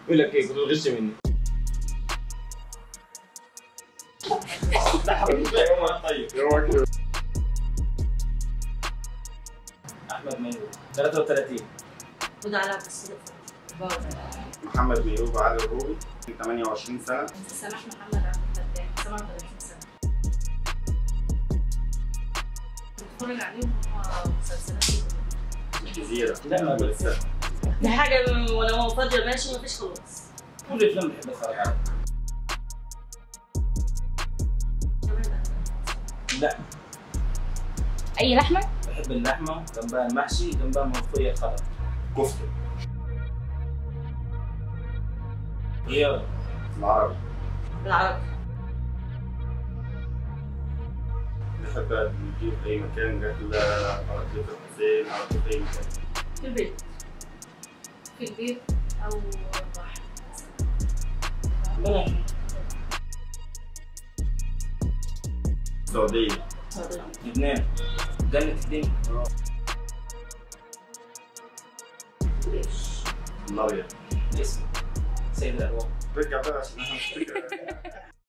يقول لك ايه كنت بتغش مني لا حبيبي يوم طيب احمد ميمون 33 خد على بس محمد ميروب علي الروبي 28 سنه سامح محمد عبد الفتاح 37 سنة بتفرج عليهم هم مسلسلات الجزيره لا ما بقول لسه دي حاجة ولو فاضية ماشي مفيش خلاص كل الافلام بحب اتفرج عليها لا اي لحمه بحب اللحمه جنبها المحشي جنبها ملوخيه خضر كفته هي العربي بالعربي بحب نجيب في اي مكان جات عربي في الحسين عربي في اي مكان في البيت في البيت أو بحر بلاش السعوديه لبنان جنة الدنيا ليش؟ الابيض اسم سيد الألوان رجع بقى عشان احنا مش فاكر.